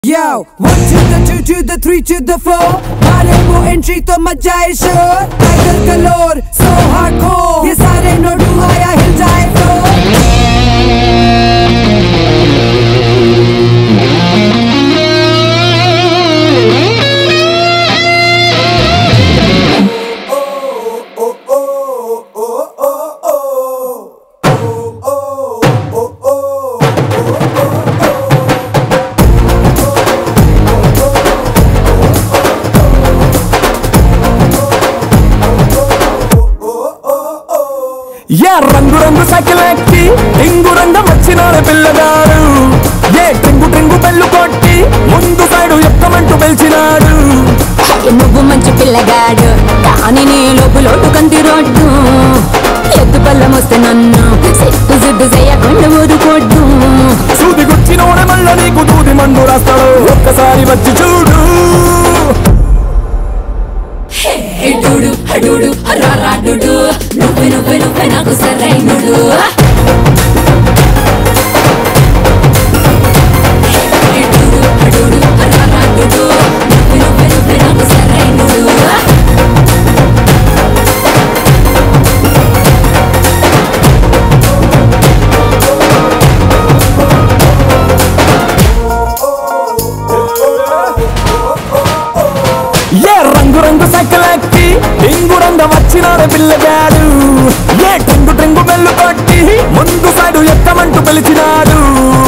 Yo, one to the two to the three to the four. मारेमो entry तो मचा है शोर. Tiger galore, so hardcore. ये सारे नोडू आया हिल जाए floor. ఏ రంగు రంగు సైకిల్ ఎక్కి రింగు రంగం వచ్చినాడు పిల్లగాడు ఏ ట్రింగు ట్రింగు బెల్లు కొట్టి ముందు సైడు ఎక్కమంటూ పిలిచినాడు నువ్వు మంచి పిల్లగాడు కానీ నీ లోపు లోటు కంది రోడ్డు ఎద్దు పల్లం వస్తే నన్ను సిగ్గు సిగ్గు చేయకుండా ఊరుకోడ్డు సూది గుచ్చినోడే మళ్ళ నీకు దూది మందు రాస్తాడు ఒక్కసారి వచ్చి చూడు ఎడుడు అడుడు రారాడుడు నువ్వే నువ్వే నువ్వే నాకు సరైనడు ఎడుడు అడుడు రారాడుడు నువ్వే నువ్వే నువ్వే నాకు సరైనడు ఏ రంగు రంగు సైకిల్ ఎక్కి రింగు రంగం వచ్చినాడు పిల్లగాడు ఏ ట్రింగు ట్రింగు బెల్లు కొట్టి ముందు సైడు ఎక్కమంటూ పిలిచినాడు